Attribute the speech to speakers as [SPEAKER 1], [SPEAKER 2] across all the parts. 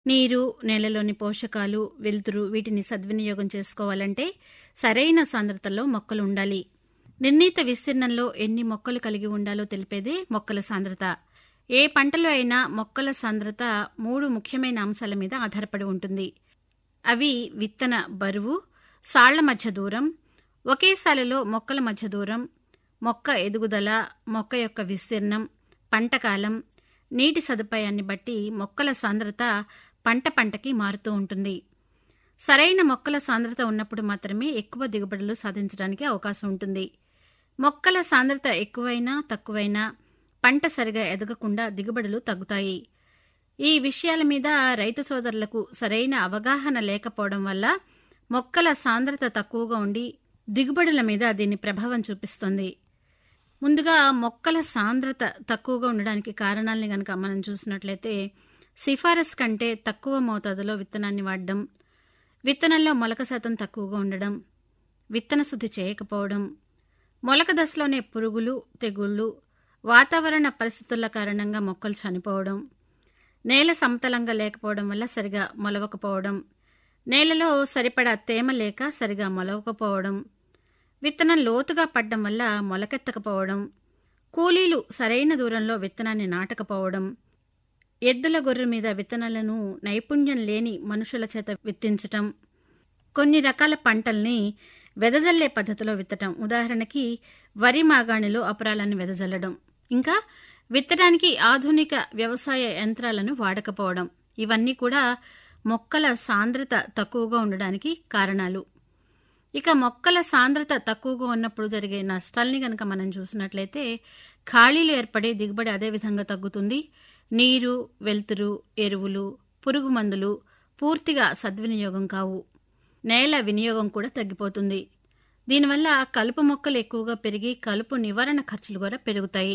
[SPEAKER 1] నీరు నేలలోని పోషకాలు వెలుతురు వీటిని సద్వినియోగం చేసుకోవాలంటే సరైన సాంద్రతలో మొక్కలు ఉండాలి నిర్ణీత విస్తీర్ణంలో ఎన్ని మొక్కలు కలిగి ఉండాలో తెలిపేదే మొక్కల సాంద్రత ఏ పంటలో అయినా మొక్కల సాంద్రత మూడు ముఖ్యమైన అంశాల మీద ఆధారపడి ఉంటుంది అవి విత్తన బరువు సాళ్ల మధ్య దూరం ఒకే సాలిలో మొక్కల మధ్య దూరం మొక్క ఎదుగుదల మొక్క యొక్క విస్తీర్ణం పంట కాలం నీటి సదుపాయాన్ని బట్టి మొక్కల సాంద్రత పంట పంటకి మారుతూ ఉంటుంది సరైన మొక్కల సాంద్రత ఉన్నప్పుడు మాత్రమే ఎక్కువ దిగుబడులు సాధించడానికి అవకాశం ఉంటుంది మొక్కల సాంద్రత ఎక్కువైనా తక్కువైనా పంట సరిగా ఎదగకుండా దిగుబడులు తగ్గుతాయి ఈ విషయాల మీద రైతు సోదరులకు సరైన అవగాహన లేకపోవడం వల్ల మొక్కల సాంద్రత తక్కువగా ఉండి దిగుబడుల మీద దీని ప్రభావం చూపిస్తుంది ముందుగా మొక్కల సాంద్రత తక్కువగా ఉండడానికి కారణాలని గనక మనం చూసినట్లయితే సిఫారసు కంటే తక్కువ మోతాదులో విత్తనాన్ని వాడడం విత్తనంలో మొలక శాతం తక్కువగా ఉండడం విత్తన శుద్ధి చేయకపోవడం మొలక దశలోనే పురుగులు తెగుళ్లు వాతావరణ పరిస్థితుల కారణంగా మొక్కలు చనిపోవడం నేల సమతలంగా లేకపోవడం వల్ల సరిగా మొలవకపోవడం నేలలో సరిపడా తేమ లేక సరిగా మొలవకపోవడం విత్తనం లోతుగా పడ్డం వల్ల మొలకెత్తకపోవడం కూలీలు సరైన దూరంలో విత్తనాన్ని నాటకపోవడం ఎద్దుల గొర్రె మీద విత్తనాలను నైపుణ్యం లేని మనుషుల చేత విత్తించటం కొన్ని రకాల పంటల్ని వెదజల్లే పద్ధతిలో విత్తటం ఉదాహరణకి వరి మాగాణిలో అపరాలను వెదజల్లడం ఇంకా విత్తడానికి ఆధునిక వ్యవసాయ యంత్రాలను వాడకపోవడం ఇవన్నీ కూడా మొక్కల సాంద్రత తక్కువగా ఉండడానికి కారణాలు ఇక మొక్కల సాంద్రత తక్కువగా ఉన్నప్పుడు జరిగే నష్టాల్ని గనక మనం చూసినట్లయితే ఖాళీలు ఏర్పడే దిగుబడి అదేవిధంగా తగ్గుతుంది నీరు వెలుతురు ఎరువులు పురుగు మందులు పూర్తిగా సద్వినియోగం కావు నేల వినియోగం కూడా తగ్గిపోతుంది దీనివల్ల కలుపు మొక్కలు ఎక్కువగా పెరిగి కలుపు నివారణ ఖర్చులు కూడా పెరుగుతాయి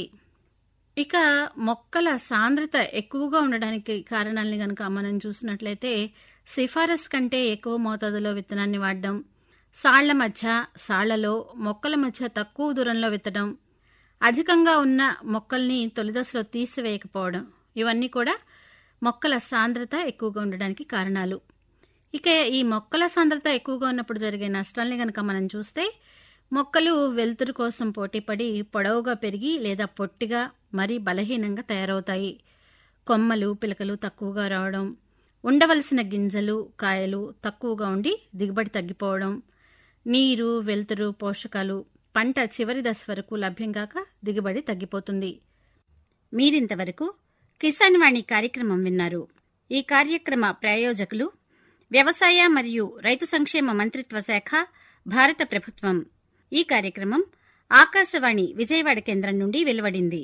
[SPEAKER 1] ఇక మొక్కల సాంద్రత ఎక్కువగా ఉండడానికి కారణాలని గనక మనం చూసినట్లయితే సిఫారసు కంటే ఎక్కువ మోతాదులో విత్తనాన్ని వాడడం సాళ్ల మధ్య సాళ్లలో మొక్కల మధ్య తక్కువ దూరంలో విత్తడం అధికంగా ఉన్న మొక్కల్ని తొలిదశలో తీసివేయకపోవడం ఇవన్నీ కూడా మొక్కల సాంద్రత ఎక్కువగా ఉండడానికి కారణాలు ఇక ఈ మొక్కల సాంద్రత ఎక్కువగా ఉన్నప్పుడు జరిగే నష్టాల్ని గనక మనం చూస్తే మొక్కలు వెలుతురు కోసం పోటీపడి పొడవుగా పెరిగి లేదా పొట్టిగా మరీ బలహీనంగా తయారవుతాయి కొమ్మలు పిలకలు తక్కువగా రావడం ఉండవలసిన గింజలు కాయలు తక్కువగా ఉండి దిగుబడి తగ్గిపోవడం నీరు వెలుతురు పోషకాలు పంట చివరి దశ వరకు లభ్యం కాక దిగుబడి తగ్గిపోతుంది మీరింతవరకు కిసాన్ వాణి కార్యక్రమం విన్నారు ఈ కార్యక్రమ ప్రాయోజకులు వ్యవసాయ మరియు రైతు సంక్షేమ మంత్రిత్వ శాఖ భారత ప్రభుత్వం ఈ కార్యక్రమం ఆకాశవాణి విజయవాడ కేంద్రం నుండి వెలువడింది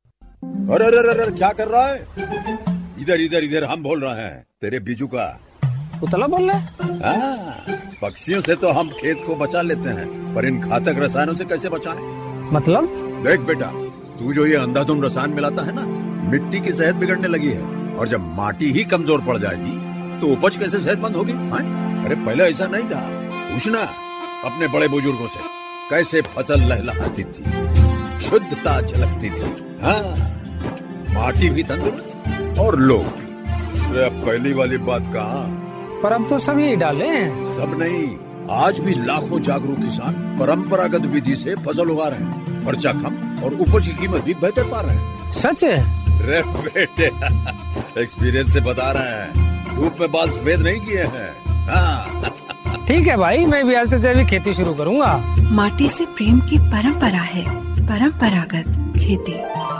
[SPEAKER 2] अरे अरे अरे अरे, क्या कर रहा है इधर इधर इधर हम बोल रहे हैं तेरे बीजू का
[SPEAKER 3] उतला बोल रहा है
[SPEAKER 2] हाँ, पक्षियों से तो हम खेत को बचा लेते हैं पर इन घातक रसायनों से कैसे बचाएं?
[SPEAKER 3] मतलब
[SPEAKER 2] देख बेटा तू जो ये अंधाधुंध रसायन मिलाता है ना मिट्टी की सेहत बिगड़ने लगी है और जब माटी ही कमजोर पड़ जाएगी तो उपज कैसे सेहतमंद होगी हाँ? अरे पहले ऐसा नहीं था पूछना अपने बड़े बुजुर्गों से कैसे फसल लहलहाती थी शुद्धता झलकती थी हाँ माटी भी तंदुरुस्त और लोग भी अरे अब पहली वाली बात कहाँ
[SPEAKER 3] पर अब तो सभी डाले हैं
[SPEAKER 2] सब नहीं आज भी लाखों जागरूक किसान परंपरागत विधि से फसल उगा रहे हैं खर्चा कम और उपज की कीमत भी बेहतर पा रहे हैं
[SPEAKER 3] सच है
[SPEAKER 2] रे बेटे एक्सपीरियंस से बता रहे हैं धूप में बाल सफेद नहीं किए हैं हाँ
[SPEAKER 3] ठीक है भाई मैं भी आज से जैविक खेती शुरू करूंगा
[SPEAKER 4] माटी से प्रेम की परंपरा है परंपरागत खेती